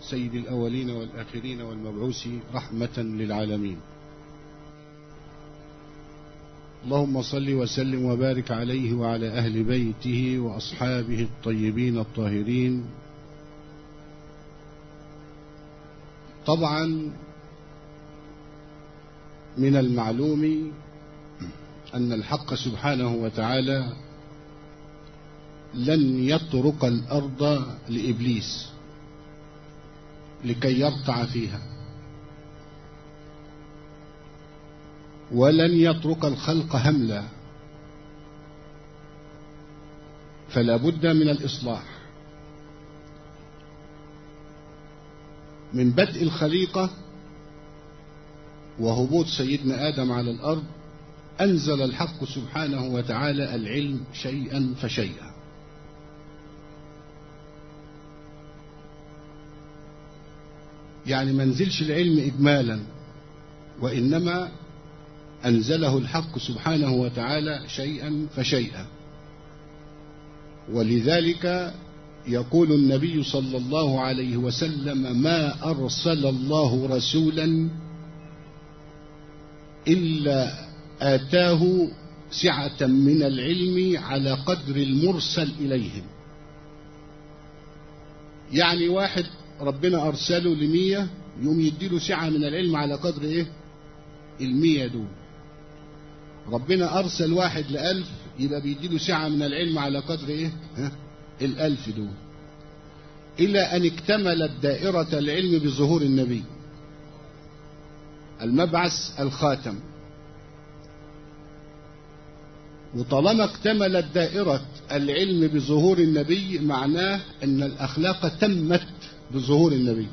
سيد الأولين والآخرين والمبعوث رحمة للعالمين اللهم صل وسلم وبارك عليه وعلى أهل بيته وأصحابه الطيبين الطاهرين طبعا من المعلوم أن الحق سبحانه وتعالى لن يترك الأرض لإبليس لكي يرتع فيها ولن يترك الخلق هملا فلا بد من الإصلاح من بدء الخليقة وهبوط سيدنا آدم على الأرض أنزل الحق سبحانه وتعالى العلم شيئا فشيئا يعني ما نزلش العلم إجمالا وإنما أنزله الحق سبحانه وتعالى شيئا فشيئا ولذلك يقول النبي صلى الله عليه وسلم ما أرسل الله رسولا إلا آتاه سعة من العلم على قدر المرسل إليهم يعني واحد ربنا أرسله لمية يوم يديله سعة من العلم على قدر إيه المية دول ربنا أرسل واحد لألف يبقى بيديله سعة من العلم على قدر إيه ها؟ الألف دول إلى أن اكتملت دائرة العلم بظهور النبي المبعث الخاتم وطالما اكتملت دائرة العلم بظهور النبي معناه أن الأخلاق تمت بظهور النبي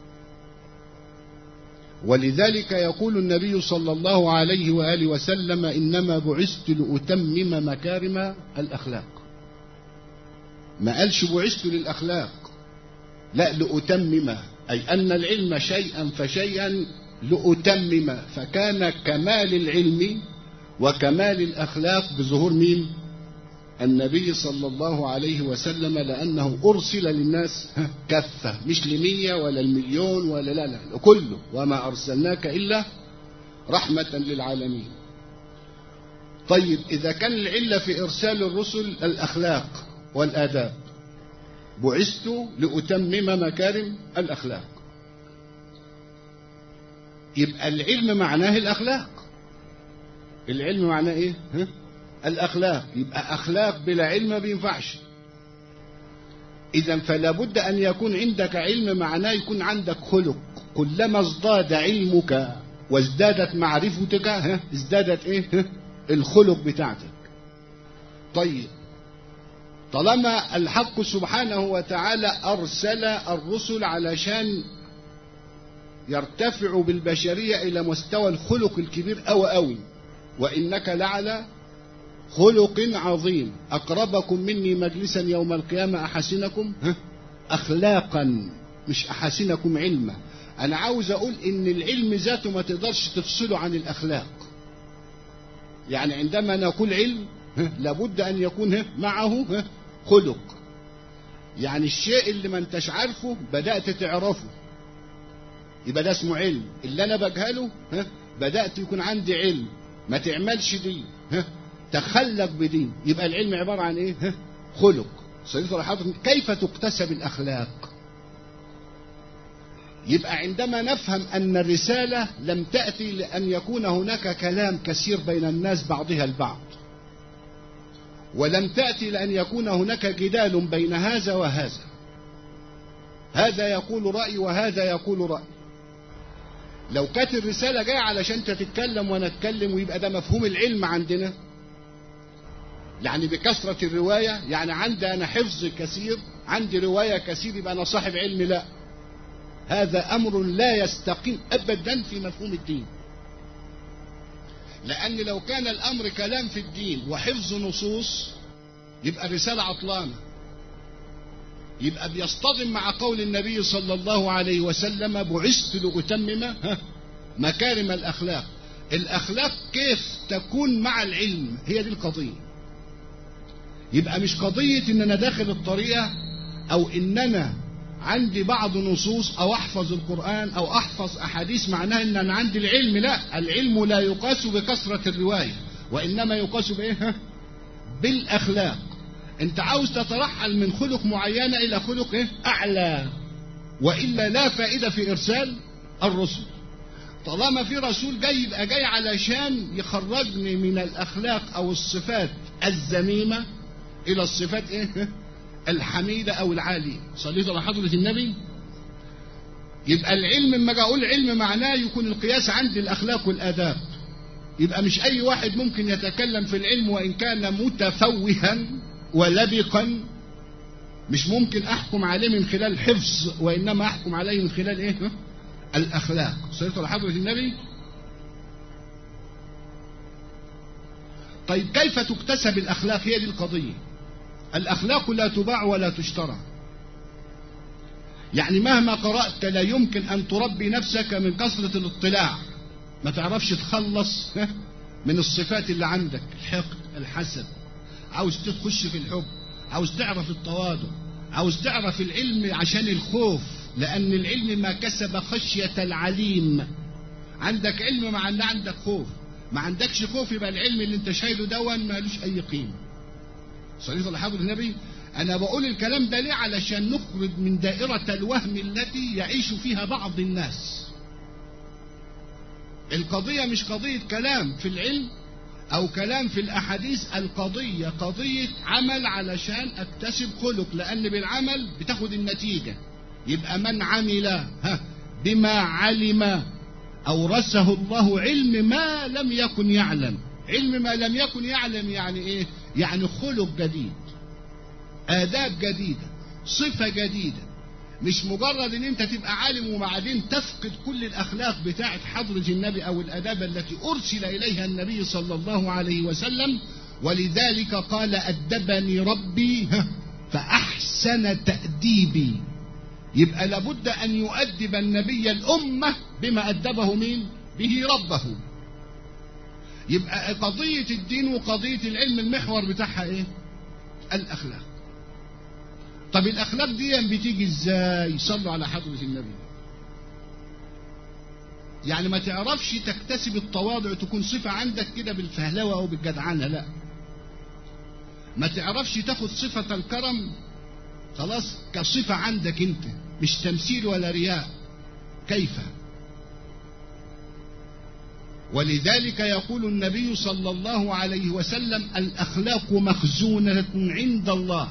ولذلك يقول النبي صلى الله عليه وآله وسلم إنما بعثت لأتمم مكارم الأخلاق ما قالش بعثت للأخلاق لا لأتمم أي أن العلم شيئا فشيئا لأتمم فكان كمال العلم وكمال الأخلاق بظهور مين النبي صلى الله عليه وسلم لأنه أرسل للناس كفة مش لمية ولا المليون ولا لا لا كله وما أرسلناك إلا رحمة للعالمين طيب إذا كان العلة في إرسال الرسل الأخلاق والآداب بعثت لأتمم مكارم الأخلاق يبقى العلم معناه الأخلاق العلم معناه إيه ها؟ الأخلاق يبقى أخلاق بلا علم ما بينفعش إذا فلا بد أن يكون عندك علم معناه يكون عندك خلق كلما ازداد علمك وازدادت معرفتك ها ازدادت ايه ها الخلق بتاعتك طيب طالما الحق سبحانه وتعالى أرسل الرسل علشان يرتفعوا بالبشرية إلى مستوى الخلق الكبير أو أوي وإنك لعلى خلق عظيم أقربكم مني مجلسا يوم القيامة أحسنكم أخلاقا مش أحسنكم علما أنا عاوز أقول إن العلم ذاته ما تقدرش تفصله عن الأخلاق يعني عندما نقول علم لابد أن يكون معه خلق يعني الشيء اللي ما انتش عارفه بدأت تعرفه يبقى ده اسمه علم اللي أنا بجهله بدأت يكون عندي علم ما تعملش دي تخلق بدين يبقى العلم عبارة عن ايه خلق سيدنا حضرتك كيف تكتسب الأخلاق يبقى عندما نفهم أن الرسالة لم تأتي لأن يكون هناك كلام كثير بين الناس بعضها البعض ولم تأتي لأن يكون هناك جدال بين هذا وهذا هذا يقول رأي وهذا يقول رأي لو كانت الرسالة جاية علشان تتكلم وانا اتكلم ويبقى ده مفهوم العلم عندنا يعني بكثرة الرواية يعني عندي أنا حفظ كثير عندي رواية كثير يبقى أنا صاحب علم لا هذا أمر لا يستقيم أبدا في مفهوم الدين لأن لو كان الأمر كلام في الدين وحفظ نصوص يبقى الرسالة عطلانة يبقى بيصطدم مع قول النبي صلى الله عليه وسلم بعثت لأتمم مكارم الأخلاق الأخلاق كيف تكون مع العلم هي دي القضية يبقى مش قضية ان انا داخل الطريقة او ان انا عندي بعض نصوص او احفظ القران او احفظ احاديث معناها ان انا عندي العلم لا العلم لا يقاس بكثره الروايه وانما يقاس بايه بالاخلاق انت عاوز تترحل من خلق معينه الى خلق ايه اعلى والا لا فائده في ارسال الرسل طالما في رسول جاي يبقى جاي علشان يخرجني من الاخلاق او الصفات الذميمه الى الصفات ايه الحميده او العاليه صليت على حضره النبي يبقى العلم لما اجي اقول علم معناه يكون القياس عندي الاخلاق والاداب يبقى مش اي واحد ممكن يتكلم في العلم وان كان متفوها ولبقا مش ممكن احكم عليه من خلال حفظ وانما احكم عليه من خلال ايه الاخلاق صليت على حضره النبي طيب كيف تكتسب الاخلاق هي دي القضيه الاخلاق لا تباع ولا تشترى يعني مهما قرات لا يمكن ان تربي نفسك من كثره الاطلاع ما تعرفش تخلص من الصفات اللي عندك الحقد الحسد عاوز تخش في الحب عاوز تعرف التواضع عاوز تعرف العلم عشان الخوف لأن العلم ما كسب خشية العليم عندك علم مع أن عندك خوف ما عندكش خوف يبقى العلم اللي انت شايله دون مالوش أي قيمة صليت على حضر النبي أنا بقول الكلام ده ليه علشان نخرج من دائرة الوهم التي يعيش فيها بعض الناس القضية مش قضية كلام في العلم أو كلام في الأحاديث القضية قضية عمل علشان أكتسب خلق لأن بالعمل بتاخد النتيجة يبقى من عمل ها بما علم أورثه الله علم ما لم يكن يعلم علم ما لم يكن يعلم يعني إيه يعني خلق جديد آداب جديدة صفة جديدة مش مجرد ان انت تبقى عالم وبعدين تفقد كل الاخلاق بتاعه حضرة النبي او الاداب التي ارسل اليها النبي صلى الله عليه وسلم ولذلك قال ادبني ربي فاحسن تاديبي يبقى لابد ان يؤدب النبي الامه بما ادبه مين به ربه يبقى قضيه الدين وقضيه العلم المحور بتاعها ايه الاخلاق طب الاخلاق دي بتيجي ازاي صلوا على حضره النبي يعني ما تعرفش تكتسب التواضع تكون صفة عندك كده بالفهلوة أو بالجدعنة لا ما تعرفش تاخد صفة الكرم خلاص كصفة عندك انت مش تمثيل ولا رياء كيف ولذلك يقول النبي صلى الله عليه وسلم الأخلاق مخزونة عند الله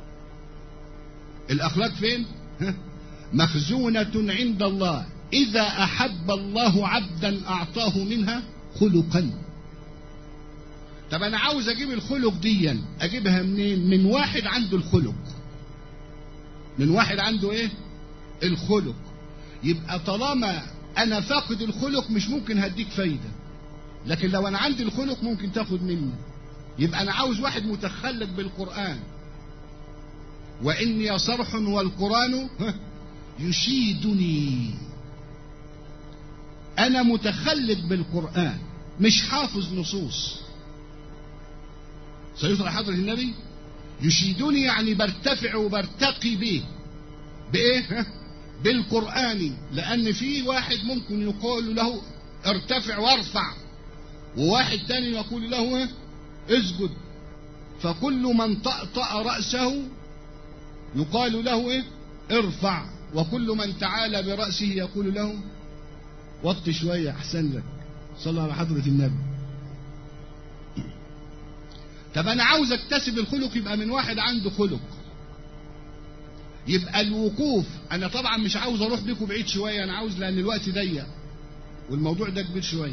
الأخلاق فين مخزونة عند الله إذا أحب الله عبدا أعطاه منها خلقا طب أنا عاوز أجيب الخلق ديا أجيبها منين من واحد عنده الخلق من واحد عنده إيه الخلق يبقى طالما أنا فاقد الخلق مش ممكن هديك فايدة لكن لو أنا عندي الخلق ممكن تاخد مني يبقى أنا عاوز واحد متخلق بالقرآن وإني صرح والقرآن يشيدني أنا متخلق بالقرآن مش حافظ نصوص سيطرح حضرة النبي يشيدني يعني برتفع وبرتقي به بإيه؟ بالقرآن لأن في واحد ممكن يقول له ارتفع وارفع وواحد تاني يقول له اسجد فكل من طأطأ رأسه يقال له ايه ارفع وكل من تعالى برأسه يقول له وطي شوية أحسن لك صلى على حضرة النبي طب أنا عاوز أكتسب الخلق يبقى من واحد عنده خلق يبقى الوقوف أنا طبعا مش عاوز أروح بيكم بعيد شوية أنا عاوز لأن الوقت ضيق والموضوع ده كبير شوية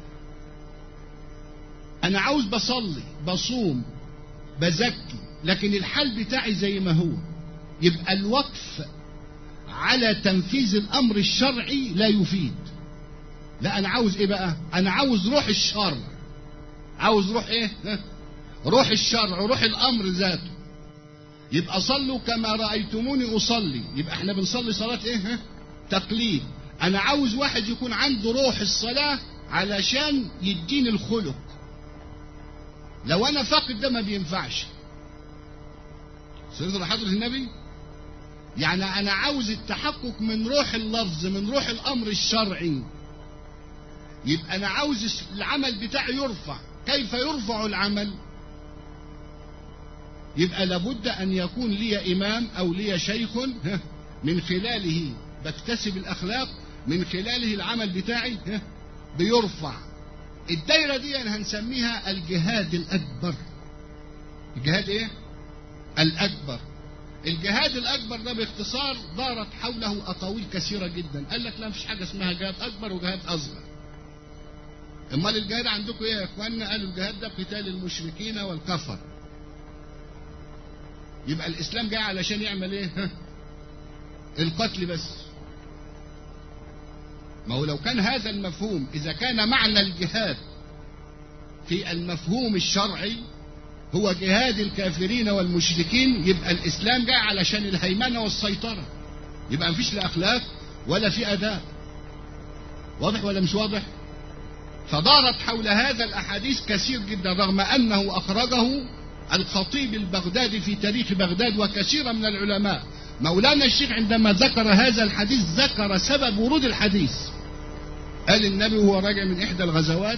أنا عاوز بصلي بصوم بزكي لكن الحال بتاعي زي ما هو يبقى الوقف على تنفيذ الامر الشرعي لا يفيد لا انا عاوز ايه بقى انا عاوز روح الشرع عاوز روح ايه روح الشرع روح الامر ذاته يبقى صلوا كما رايتموني اصلي يبقى احنا بنصلي صلاه ايه تقليد انا عاوز واحد يكون عنده روح الصلاه علشان يديني الخلق لو انا فاقد ده ما بينفعش سيدنا حضرة النبي يعني أنا عاوز التحقق من روح اللفظ من روح الأمر الشرعي يبقى أنا عاوز العمل بتاعي يرفع كيف يرفع العمل يبقى لابد أن يكون لي إمام أو لي شيخ من خلاله بكتسب الأخلاق من خلاله العمل بتاعي بيرفع الدايرة دي هنسميها الجهاد الأكبر الجهاد إيه؟ الأكبر الجهاد الأكبر ده باختصار دارت حوله أطاويل كثيرة جدا قال لك لا مفيش حاجة اسمها جهاد أكبر وجهاد أصغر امال الجهاد عندكم ايه يا اخوانا قالوا الجهاد ده قتال المشركين والكفر يبقى الاسلام جاي علشان يعمل ايه القتل بس ما هو لو كان هذا المفهوم اذا كان معنى الجهاد في المفهوم الشرعي هو جهاد الكافرين والمشركين يبقى الاسلام جاي علشان الهيمنه والسيطره يبقى مفيش لا اخلاق ولا في اداء واضح ولا مش واضح فدارت حول هذا الاحاديث كثير جدا رغم انه اخرجه الخطيب البغدادي في تاريخ بغداد وكثيرا من العلماء مولانا الشيخ عندما ذكر هذا الحديث ذكر سبب ورود الحديث قال النبي وهو راجع من احدى الغزوات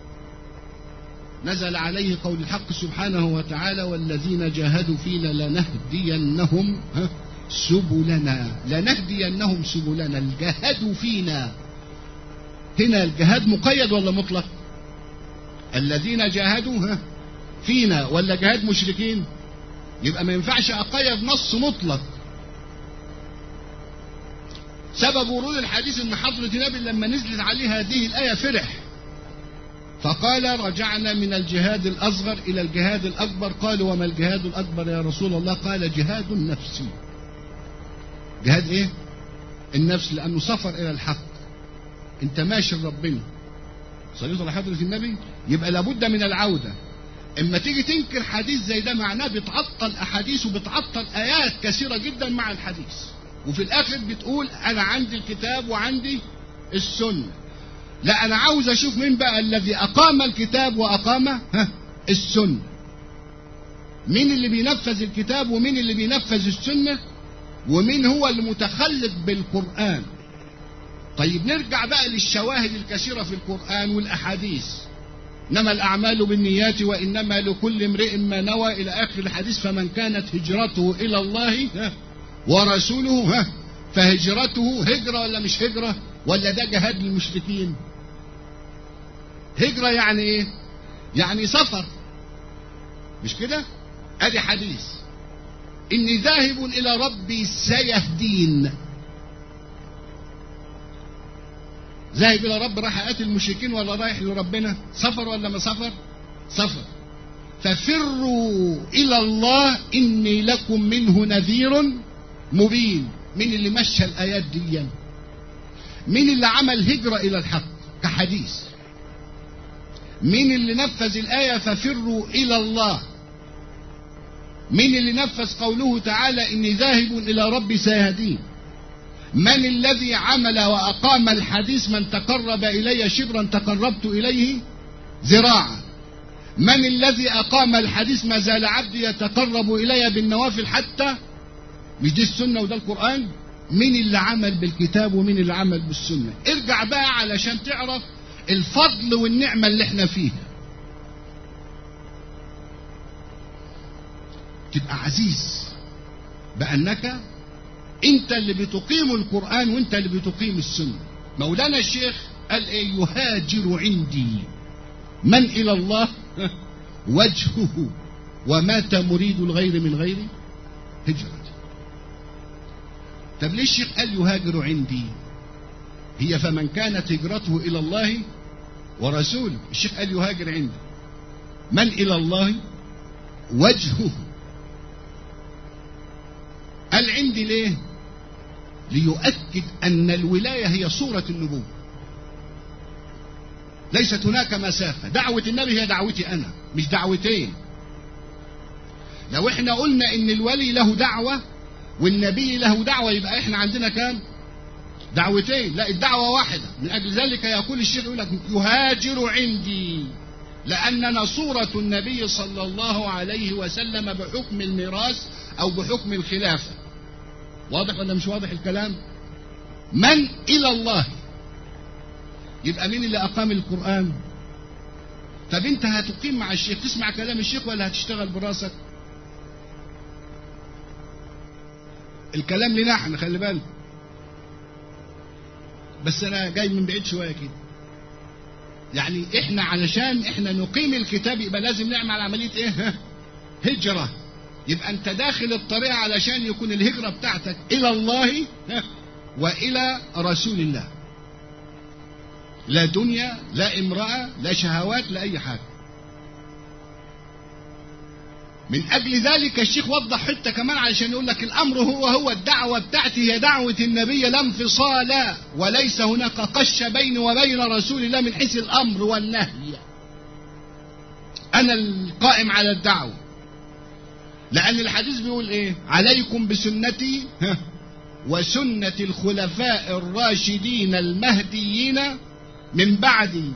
نزل عليه قول الحق سبحانه وتعالى والذين جاهدوا فينا لنهدينهم سبلنا لنهدينهم سبلنا الجهاد فينا هنا الجهاد مقيد ولا مطلق الذين جاهدوا فينا ولا جهاد مشركين يبقى ما ينفعش اقيد نص مطلق سبب ورود الحديث ان حضرة النبي لما نزلت عليه هذه الآية فرح فقال رجعنا من الجهاد الأصغر إلى الجهاد الأكبر قالوا وما الجهاد الأكبر يا رسول الله قال جهاد النفس جهاد إيه النفس لأنه سفر إلى الحق أنت ماشي لربنا صليت على حضرة النبي يبقى لابد من العودة اما تيجي تنكر حديث زي ده معناه بتعطل احاديث وبتعطل ايات كثيره جدا مع الحديث وفي الاخر بتقول انا عندي الكتاب وعندي السنه لا انا عاوز اشوف مين بقى الذي اقام الكتاب واقام ها السنه مين اللي بينفذ الكتاب ومين اللي بينفذ السنه ومين هو المتخلق بالقران طيب نرجع بقى للشواهد الكثيره في القران والاحاديث انما الاعمال بالنيات وانما لكل امرئ ما نوى الى اخر الحديث فمن كانت هجرته الى الله ورسوله ها فهجرته هجره ولا مش هجره ولا ده جهاد للمشركين هجره يعني ايه يعني سفر مش كده ادي حديث اني ذاهب الى ربي سيهدين ذاهب الى رب راح يقاتل المشركين ولا رايح لربنا سفر ولا ما سفر سفر ففروا الى الله اني لكم منه نذير مبين مين اللي مشى الايات دي مين اللي عمل هجره الى الحق كحديث مين اللي نفذ الايه ففروا الى الله مين اللي نفذ قوله تعالى اني ذاهب الى ربي سيهدين من الذي عمل وأقام الحديث من تقرب إلي شبرا تقربت إليه ذراعا من الذي أقام الحديث ما زال عبدي يتقرب إلي بالنوافل حتى مش دي السنة وده القرآن مين اللي عمل بالكتاب ومين اللي عمل بالسنة ارجع بقى علشان تعرف الفضل والنعمة اللي احنا فيها تبقى عزيز بأنك انت اللي بتقيم القرآن وانت اللي بتقيم السنة مولانا الشيخ قال ايه يهاجر عندي من الى الله وجهه ومات مريد الغير من غير هجرة طب ليه الشيخ قال يهاجر عندي هي فمن كانت هجرته الى الله ورسوله الشيخ قال يهاجر عندي من الى الله وجهه قال عندي ليه ليؤكد أن الولاية هي صورة النبوة ليست هناك مسافة دعوة النبي هي دعوتي أنا مش دعوتين لو احنا قلنا ان الولي له دعوة والنبي له دعوة يبقى احنا عندنا كام دعوتين لا الدعوة واحدة من أجل ذلك يقول الشيخ يقول لك يهاجر عندي لأننا صورة النبي صلى الله عليه وسلم بحكم الميراث أو بحكم الخلافة واضح ولا مش واضح الكلام من إلى الله يبقى مين اللي أقام القرآن طب انت هتقيم مع الشيخ تسمع كلام الشيخ ولا هتشتغل براسك الكلام لنا احنا خلي بالك بس انا جاي من بعيد شويه كده يعني احنا علشان احنا نقيم الكتاب يبقى لازم نعمل عمليه ايه هجره يبقى انت داخل الطريق علشان يكون الهجره بتاعتك الى الله والى رسول الله لا دنيا لا امراه لا شهوات لا اي حاجه من أجل ذلك الشيخ وضح حتة كمان علشان يقول لك الأمر هو هو الدعوة بتاعتي هي دعوة النبي لا انفصال وليس هناك قش بيني وبين رسول الله من حيث الأمر والنهي أنا القائم على الدعوة لأن الحديث بيقول إيه عليكم بسنتي وسنة الخلفاء الراشدين المهديين من بعدي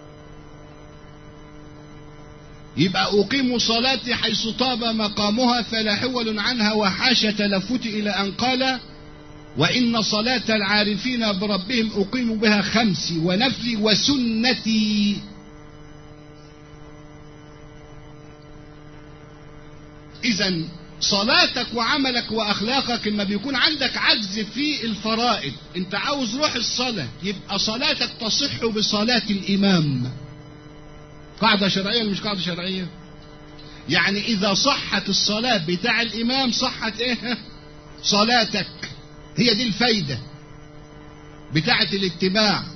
يبقى أقيم صلاتي حيث طاب مقامها فلا حول عنها وحاش تلفت إلى أن قال وإن صلاة العارفين بربهم أقيم بها خمسي ونفلي وسنتي إذا صلاتك وعملك وأخلاقك لما بيكون عندك عجز في الفرائض أنت عاوز روح الصلاة يبقى صلاتك تصح بصلاة الإمام قاعدة شرعية ولا مش قاعدة شرعية يعني إذا صحت الصلاة بتاع الإمام صحت إيه صلاتك هي دي الفايدة بتاعة الاتباع